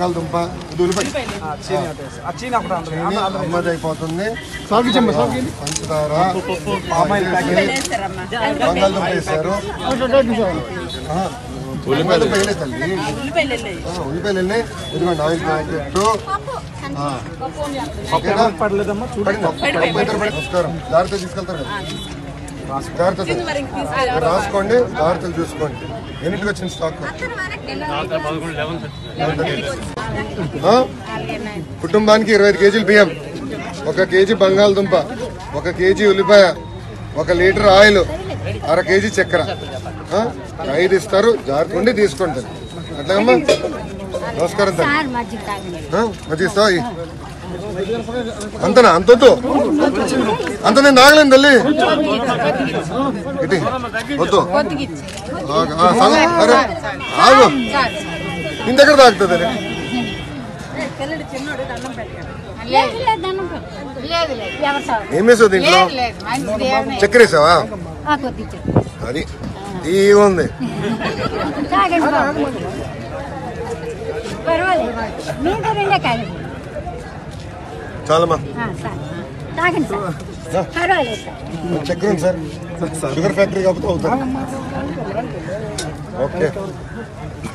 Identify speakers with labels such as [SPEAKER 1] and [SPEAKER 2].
[SPEAKER 1] బంగాళదుంప ఇది ఉల్లిపాయ
[SPEAKER 2] ఆ, చీని ఒకటి వేసి. ఆ చీని ఒకటి అందులో
[SPEAKER 1] చీని
[SPEAKER 2] అందులో
[SPEAKER 1] అమ్మది అయిపోతుంది
[SPEAKER 3] సాగిచ్చమ్మ సాగి
[SPEAKER 1] పంచదార
[SPEAKER 2] పామాయిల్ ప్యాకెట్
[SPEAKER 1] బంగాళదుంప వేసారు ఆహా, బంగాళదుంప వేయలేదు తల్లి ఆ, ఉల్లిపాయలు వెళ్ళి ఇదిగోండి ఆయిల్ ప్యాకెట్ ఆ, ఓకేనా?
[SPEAKER 2] పడలేదమ్మా చూడండి
[SPEAKER 1] పడిందా? పప్పు ఇద్దరు పడి- నమస్కారం జాగ్రత్త తీసుకెళ్తారు కదా జాగ్రత్త సార్ రాసుకోండి జాగ్రత్తలు చూసుకోండి ఎన్నింటికి వచ్చింది స్టాక్ ఆ? కుటుంబానికి ఇరవై ఐదు కేజీలు బియ్యం ఒక కేజీ బంగాళదుంప ఒక కేజీ ఉల్లిపాయ ఒక లీటర్ ఆయిల్ అర కేజీ చక్కెర ఆ? ఐదు ఇస్తారు జాగ్రత్త ఉండి తీసుకోండి అట్లాగమ్మా నమస్కారం తల్లి
[SPEAKER 4] సార్ మజ్జిగ తాగండి
[SPEAKER 1] ఆ? మంచిగా ఇస్తావా ఇయ్యి. అంతనా అంతొద్దు అంత నేను తాగలేను తల్లి ఇటు వద్దు ఆగు, ఆ, సగం అరే ఆగు ఇంత ఎక్కడ తాగుతుంది అది?
[SPEAKER 4] లేదు లేదు దండం పెట్టు. లేదు లేదు ఎవరు సార్
[SPEAKER 1] ఏం వేసావు దీంట్లో
[SPEAKER 4] లేదు లేదు మంచిది ఏమీ
[SPEAKER 1] చక్కెర వేసావా
[SPEAKER 4] ఆ కొద్ది ఇచ్చారు.
[SPEAKER 1] అది ఈ ఉంది
[SPEAKER 4] తాగండి బాబు పర్వాలేదు మీకు రెండే కాదు
[SPEAKER 1] చాలమ్మా
[SPEAKER 4] ఆ, సార్ తాగండి సార్ పర్వాలేదు సార్
[SPEAKER 1] చక్కెర ఉంది సార్ షుగర్ ఫ్యాక్టరీ కాకపోతే అవుతుంది ఓకే